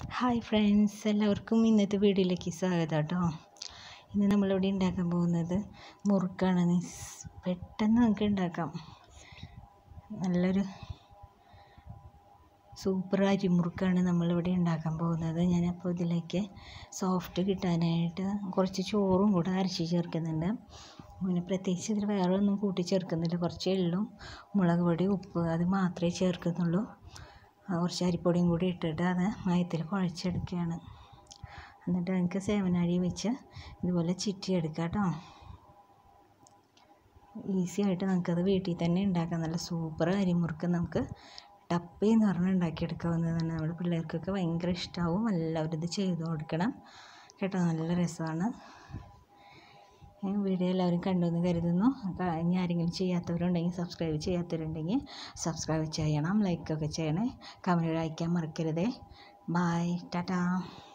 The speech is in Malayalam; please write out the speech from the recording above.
ഹായ് ഫ്രണ്ട്സ് എല്ലാവർക്കും ഇന്നത്തെ വീഡിയോയിലേക്ക് സ്വാഗതം കേട്ടോ ഇന്ന് നമ്മളിവിടെ ഉണ്ടാക്കാൻ പോകുന്നത് മുറുക്കാണ് നിസ് പെട്ടെന്ന് നമുക്ക് ഉണ്ടാക്കാം നല്ലൊരു സൂപ്പർ അരിമുറുക്കാണ് നമ്മളിവിടെ ഉണ്ടാക്കാൻ പോകുന്നത് ഞാനപ്പോൾ ഇതിലേക്ക് സോഫ്റ്റ് കിട്ടാനായിട്ട് കുറച്ച് ചോറും കൂടെ അരച്ച് ചേർക്കുന്നുണ്ട് പിന്നെ പ്രത്യേകിച്ച് ഇതിൽ വേറെ ഒന്നും കൂട്ടി ചേർക്കുന്നില്ല കുറച്ച് എള്ളും മുളക് പൊടി ഉപ്പ് അത് മാത്രമേ ചേർക്കുന്നുള്ളൂ കുറച്ച് അരിപ്പൊടിയും കൂടി ഇട്ടിട്ട് അത് മയത്തിൽ കുഴച്ചെടുക്കുകയാണ് എന്നിട്ട് എനിക്ക് സേവനാഴി വെച്ച് ഇതുപോലെ ചിറ്റിയെടുക്കാം കേട്ടോ ഈസി ആയിട്ട് നമുക്കത് വീട്ടിൽ തന്നെ ഉണ്ടാക്കാം നല്ല സൂപ്പർ അരിമുറുക്ക് നമുക്ക് ടപ്പി എന്ന് പറഞ്ഞ് ഉണ്ടാക്കിയെടുക്കാവുന്നതാണ് നമ്മുടെ പിള്ളേർക്കൊക്കെ ഭയങ്കര ഇഷ്ടമാവും എല്ലാവരും ഇത് ചെയ്ത് കൊടുക്കണം കേട്ടോ നല്ല രസമാണ് വീഡിയോ എല്ലാവരും കണ്ടു എന്ന് കരുതുന്നു ഇനി ആരെങ്കിലും ചെയ്യാത്തവരുണ്ടെങ്കിൽ സബ്സ്ക്രൈബ് ചെയ്യാത്തവരുണ്ടെങ്കിൽ സബ്സ്ക്രൈബ് ചെയ്യണം ലൈക്കൊക്കെ ചെയ്യണേ കമൻറ്റ് അയക്കാൻ മറക്കരുതേ ബായ് ടാറ്റാ